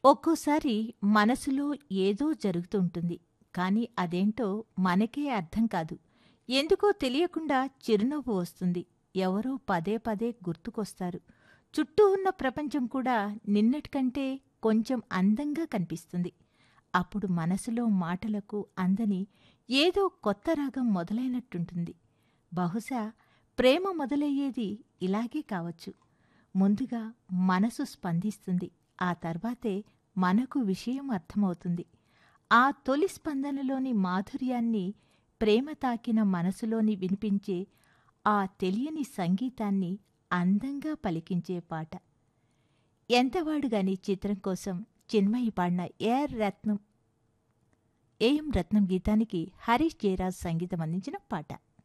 ఒక్కోసారి మనసులో ఏదో జరుగుతుంటుంది కానీ అదేంటో మనకే అర్థం కాదు ఎందుకో తెలియకుండా చిరునవ్వు వస్తుంది ఎవరో పదే పదే గుర్తుకొస్తారు చుట్టూ ఉన్న ప్రపంచం కూడా నిన్నటికంటే కొంచెం అందంగా కనిపిస్తుంది అప్పుడు మనసులో మాటలకు అందని ఏదో కొత్త రాగం మొదలైనట్టుంటుంది బహుశా ప్రేమ మొదలయ్యేది ఇలాగే కావచ్చు ముందుగా మనసు స్పందిస్తుంది ఆ తర్వాతే మనకు విషయం అర్థమవుతుంది ఆ తొలి స్పందనలోని మాధుర్యాన్ని ప్రేమ తాకిన మనసులోని వినిపించే ఆ తెలియని సంగీతాన్ని అందంగా పలికించే పాట ఎంతవాడుగాని చిత్రం కోసం చిన్మయి పాడిన ఏఆర్ రత్నం ఏఎం రత్నం గీతానికి హరీష్ జయరాజ్ సంగీతం అందించిన పాట